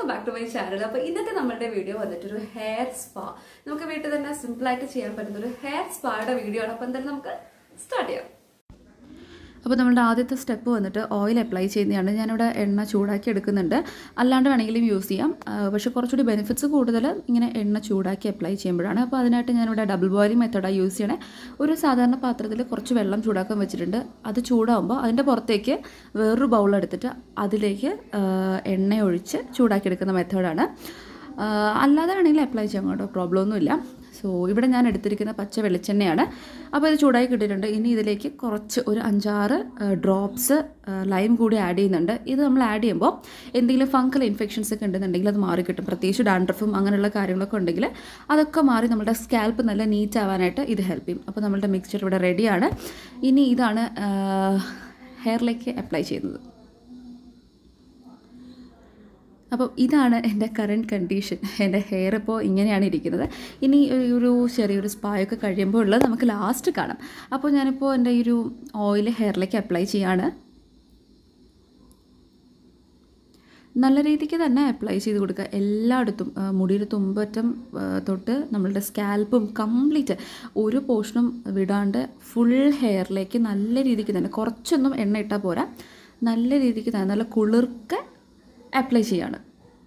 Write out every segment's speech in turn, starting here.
welcome back to my channel അപ്പോൾ ഇന്നത്തെ നമ്മളുടെ വീഡിയോ വന്നിട്ടൊരു ഹെയർ സ്പാ നമുക്ക് വീട്ടിൽ തന്നെ സിമ്പിളായിട്ട് ചെയ്യാൻ പറ്റുന്ന ഒരു ഹെയർ സ്പായുടെ വീഡിയോ ആണ് അപ്പോൾ എന്തായാലും നമുക്ക് സ്റ്റാർട്ട് ചെയ്യാം അപ്പോൾ നമ്മുടെ ആദ്യത്തെ സ്റ്റെപ്പ് വന്നിട്ട് ഓയിൽ അപ്ലൈ ചെയ്യുന്നതാണ് ഞാനിവിടെ എണ്ണ ചൂടാക്കി എടുക്കുന്നുണ്ട് അല്ലാണ്ട് വേണമെങ്കിലും യൂസ് ചെയ്യാം ആ, പക്ഷേ കുറച്ചുകൂടി ബെനിഫിറ്റ്സ് കൂടുതൽ ഇങ്ങനെ എണ്ണ ചൂടാക്കി അപ്ലൈ ചെയ്യുമ്പോഴാണ് അപ്പോൾ അതിനായിട്ട് ഞാനിവിടെ ഡബിൾ ബോയിലിംഗ് മെത്തേഡാണ് യൂസ് ചെയ്യണേ ഒരു സാധാരണ പാത്രത്തിൽ കുറച്ച് വെള്ളം ചൂടാക്കാൻ വെച്ചിട്ടുണ്ട് അത് ചൂടാകുമ്പോൾ അതിൻ്റെ പുറത്തേക്ക് വേറൊരു ബൗൾ എടുത്തിട്ട് അതിലേക്ക് ആ, എണ്ണ ഒഴിച്ച് ചൂടാക്കി എടുക്കുന്ന മെത്തേഡാണ് അല്ലാതെ വേണമെങ്കിൽ അപ്ലൈ ചെയ്യാം കേട്ടോ പ്രോബ്ലം ഒന്നുമില്ല സോ ഇവിടെ ഞാൻ എടുത്തിരിക്കുന്ന പച്ച വെളിച്ചെണ്ണയാണ് അപ്പോൾ ഇത് ചൂടായി കിട്ടിയിട്ടുണ്ട് ഇനി ഇതിലേക്ക് കുറച്ച് ഒരു അഞ്ചാറ് ഡ്രോപ്സ് ലൈം കൂടി ആഡ് ചെയ്യുന്നുണ്ട് ഇത് നമ്മൾ ആഡ് ചെയ്യുമ്പോൾ എന്തെങ്കിലും ഫംഗൽ ഇൻഫെക്ഷൻസ് ഒക്കെ ഉണ്ടെന്നുണ്ടെങ്കിൽ അത് മാറി കിട്ടും പ്രത്യേകിച്ച് ഡാൻഡ്രഫും അങ്ങനെയുള്ള കാര്യങ്ങളൊക്കെ ഉണ്ടെങ്കിൽ അതൊക്കെ മാറി നമ്മുടെ സ്കാൽപ്പ് നല്ല നീറ്റ് ആവാനായിട്ട് ഇത് ഹെൽപ്പ് ചെയ്യും അപ്പോൾ നമ്മളുടെ മിക്സ്ചർ ഇവിടെ റെഡിയാണ് ഇനി ഇതാണ് ഹെയറിലേക്ക് അപ്ലൈ ചെയ്യുന്നത് അപ്പം ഇതാണ് എൻ്റെ കറൻറ്റ് കണ്ടീഷൻ എൻ്റെ ഹെയർ ഇപ്പോൾ ഇങ്ങനെയാണ് ഇരിക്കുന്നത് ഇനി ഒരു- ഒരു ചെറിയൊരു സ്പായൊക്കെ കഴിയുമ്പോൾ ഉള്ളത് നമുക്ക് ലാസ്റ്റ് കാണാം അപ്പോൾ ഞാനിപ്പോൾ എൻ്റെ ഈ ഒരു ഓയിൽ ഹെയറിലേക്ക് അപ്ലൈ ചെയ്യാണ് നല്ല രീതിക്ക് തന്നെ അപ്ലൈ ചെയ്ത് കൊടുക്കുക എല്ലായിടത്തും ആ, മുടിയുടെ തുമ്പറ്റം ആ, തൊട്ട് നമ്മളുടെ സ്കാൽപ്പും കംപ്ലീറ്റ് ഒരു പോർഷനും വിടാണ്ട് ഫുൾ ഹെയറിലേക്ക് നല്ല രീതിക്ക് തന്നെ കുറച്ചൊന്നും എണ്ണ ഇട്ടാൽ പോരാ നല്ല രീതിക്ക് തന്നെ നല്ല കുളിർക്കെ അപ്ലൈ ചെയ്യാണ്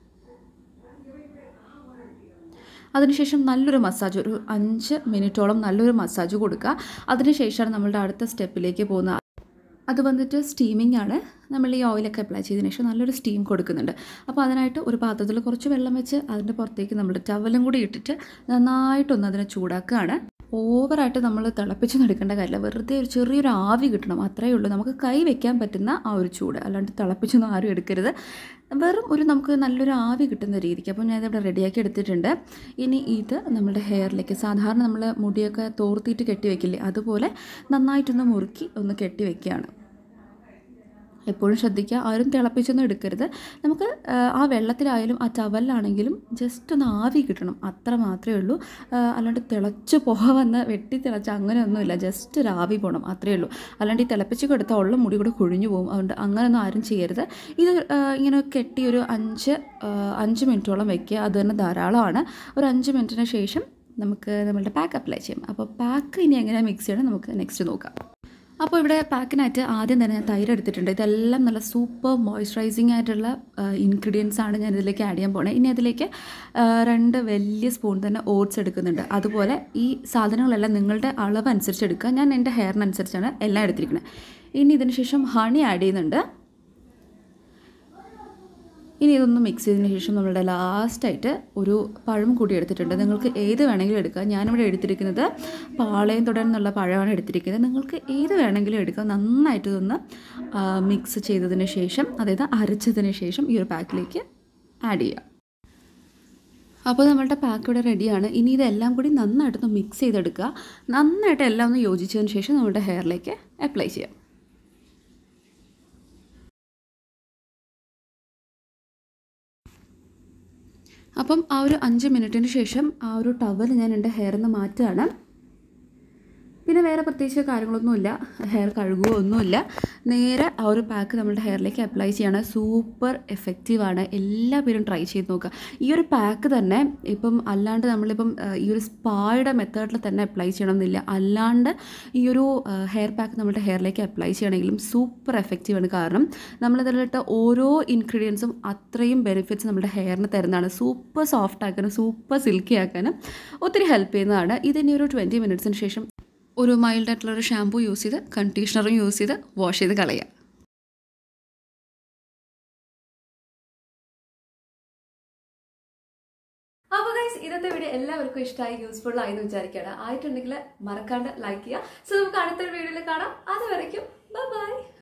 അതിനുശേഷം നല്ലൊരു മസാജ് ഒരു അഞ്ച് മിനിറ്റോളം നല്ലൊരു മസാജ് കൊടുക്കുക അതിനുശേഷമാണ് നമ്മളുടെ അടുത്ത സ്റ്റെപ്പിലേക്ക് പോകുന്നത് അത് വന്നിട്ട് സ്റ്റീമിംഗ് ആണ് നമ്മൾ ഈ ഓയിലൊക്കെ അപ്ലൈ ചെയ്തതിന് ശേഷം നല്ലൊരു സ്റ്റീം കൊടുക്കുന്നുണ്ട് അപ്പോൾ അതിനായിട്ട് ഒരു പാത്രത്തിൽ കുറച്ച് വെള്ളം വെച്ച് അതിൻ്റെ പുറത്തേക്ക് നമ്മൾ ടവലും കൂടി ഇട്ടിട്ട് നന്നായിട്ടൊന്ന് അതിനെ ചൂടാക്കുകയാണ് ഓവറായിട്ട് നമ്മൾ തിളപ്പിച്ച് എടുക്കേണ്ട കാര്യമില്ല വെറുതെ ഒരു ചെറിയൊരു ആവി കിട്ടണം അത്രയേ ഉള്ളൂ നമുക്ക് കൈ വെക്കാൻ പറ്റുന്ന ആ ഒരു ചൂട് അല്ലാണ്ട് തിളപ്പിച്ചൊന്നും ആരും എടുക്കരുത് വെറും ഒരു നമുക്ക് നല്ലൊരു ആവി കിട്ടുന്ന രീതിക്ക് അപ്പോൾ ഞാനിവിടെ റെഡിയാക്കി എടുത്തിട്ടുണ്ട് ഇനി ഇത് നമ്മുടെ ഹെയറിലേക്ക് സാധാരണ നമ്മൾ മുടിയൊക്കെ തോർത്തിയിട്ട് കെട്ടി വെക്കില്ലേ അതുപോലെ നന്നായിട്ടൊന്ന് മുറുക്കി ഒന്ന് കെട്ടി വെക്കുകയാണ് എപ്പോഴും ശ്രദ്ധിക്കുക ആരും തിളപ്പിച്ചൊന്നും എടുക്കരുത് നമുക്ക് ആ, ആ വെള്ളത്തിലായാലും ആ ടവലിലാണെങ്കിലും ജസ്റ്റ് ഒന്ന് ആവി കിട്ടണം അത്ര മാത്രമേ ഉള്ളൂ ആ, അല്ലാണ്ട് തിളച്ച് പുക വന്ന് വെട്ടി തിളച്ച് അങ്ങനെയൊന്നുമില്ല ജസ്റ്റ് ഒരു ആവി പോകണം അത്രയേ ഉള്ളൂ അല്ലാണ്ട് ഈ തിളപ്പിച്ച് കൊടുത്താൽ ഉള്ള മുടി കൂടെ കൊഴിഞ്ഞു പോകും അതുകൊണ്ട് അങ്ങനെയൊന്നും ആരും ചെയ്യരുത് ഇത് ആ, ഇങ്ങനെ കെട്ടി ഒരു അഞ്ച് ആ, അഞ്ച് മിനിറ്റോളം വെക്കുക അത് തന്നെ ധാരാളമാണ് ഒരു അഞ്ച് മിനിറ്റിന് ശേഷം നമുക്ക് നമ്മളുടെ പാക്ക് അപ്ലൈ ചെയ്യും അപ്പോൾ പാക്ക് ഇനി എങ്ങനെയാണ് മിക്സ് ചെയ്യണം നമുക്ക് നെക്സ്റ്റ് നോക്കാം അപ്പോൾ ഇവിടെ പാക്കിനായിട്ട് ആദ്യം തന്നെ ഞാൻ തൈര് എടുത്തിട്ടുണ്ട് ഇതെല്ലാം നല്ല സൂപ്പർ മോയ്സ്ചറൈസിങ് ആയിട്ടുള്ള ഇൻഗ്രീഡിയൻസ് ആണ് ഞാൻ ഇതിലേക്ക് ആഡ് ചെയ്യാൻ പോണേ ഇനി അതിലേക്ക് ആ, രണ്ട് വലിയ സ്പൂൺ തന്നെ ഓട്സ് എടുക്കുന്നുണ്ട് അതുപോലെ ഈ സാധനങ്ങളെല്ലാം നിങ്ങളുടെ അളവ് അനുസരിച്ച് എടുക്കുക ഞാൻ എൻ്റെ ഹെയറിനനുസരിച്ചാണ് എല്ലാം എടുത്തിരിക്കുന്നത് ഇനി ഇതിന് ശേഷം ഹണി ആഡ് ചെയ്യുന്നുണ്ട് ഇനി ഇതൊന്ന് മിക്സ് ചെയ്തതിന് ശേഷം നമ്മളുടെ ലാസ്റ്റായിട്ട് ഒരു പഴം കൂടി എടുത്തിട്ടുണ്ട് നിങ്ങൾക്ക് ഏത് വേണമെങ്കിലും എടുക്കാം ഞാനിവിടെ എടുത്തിരിക്കുന്നത് പാളയം തുടർന്നുള്ള പഴമാണ് എടുത്തിരിക്കുന്നത് നിങ്ങൾക്ക് ഏത് വേണമെങ്കിലും എടുക്കാം നന്നായിട്ട് ഇതൊന്ന് മിക്സ് ചെയ്തതിന് ശേഷം അതായത് അരച്ചതിന് ശേഷം ഈ ഒരു പാക്കിലേക്ക് ആഡ് ചെയ്യാം അപ്പോൾ നമ്മളുടെ പാക്ക് ഇവിടെ റെഡിയാണ് ഇനി ഇതെല്ലാം കൂടി നന്നായിട്ടൊന്ന് മിക്സ് ചെയ്തെടുക്കുക നന്നായിട്ട് എല്ലാം ഒന്ന് യോജിച്ചതിന് ശേഷം നമ്മുടെ ഹെയറിലേക്ക് അപ്ലൈ ചെയ്യാം അപ്പം ആ ഒരു അഞ്ച് മിനിറ്റിന് ശേഷം ആ ഒരു ടവൽ ഞാൻ എൻ്റെ ഹെയറിൽ നിന്ന് മാറ്റുകയാണ് പിന്നെ വേറെ പ്രത്യേകിച്ച് കാര്യങ്ങളൊന്നുമില്ല ഹെയർ കഴുകുകയോ ഒന്നുമില്ല നേരെ ആ ഒരു പാക്ക് നമ്മുടെ ഹെയറിലേക്ക് അപ്ലൈ ചെയ്യണം സൂപ്പർ എഫക്റ്റീവാണ് എല്ലാ പേരും ട്രൈ ചെയ്ത് നോക്കുക ഈ ഒരു പാക്ക് തന്നെ ഇപ്പം അല്ലാണ്ട് നമ്മളിപ്പം ആ, ഈ ഒരു സ്പായുടെ മെത്തേഡിൽ തന്നെ അപ്ലൈ ചെയ്യണം എന്നില്ല അല്ലാണ്ട് ഈ ഒരു ഹെയർ പാക്ക് നമ്മുടെ ഹെയറിലേക്ക് അപ്ലൈ ചെയ്യണമെങ്കിലും സൂപ്പർ എഫക്റ്റീവാണ് കാരണം നമ്മളിതിലിട്ട ഓരോ ഇൻഗ്രീഡിയൻസും അത്രയും ബെനിഫിറ്റ്സ് നമ്മുടെ ഹെയറിന് തരുന്നതാണ് സൂപ്പർ സോഫ്റ്റ് ആക്കാനും സൂപ്പർ സിൽക്കി ആക്കാനും ഒത്തിരി ഹെൽപ്പ് ചെയ്യുന്നതാണ് ഇതിനി ഒരു ട്വൻറ്റി മിനിറ്റ്സിന് ശേഷം ഒരു മൈൽഡ് ആയിട്ടുള്ള ഒരു ഷാമ്പൂ യൂസ് ചെയ്ത് കണ്ടീഷണറും യൂസ് ചെയ്ത് വാഷ് ചെയ്ത് കളയുക അപ്പോൾ ഗൈസ് ഇന്നത്തെ വീഡിയോ എല്ലാവർക്കും ഇഷ്ടമായി യൂസ്ഫുൾ ആയി എന്ന് വിചാരിക്കുകയാണ് ആയിട്ടുണ്ടെങ്കിൽ മറക്കാണ്ട് ലൈക്ക് ചെയ്യുക സോ നമുക്ക് അടുത്തൊരു വീഡിയോയിൽ കാണാം അതുവരയ്ക്കും ബൈ ബൈ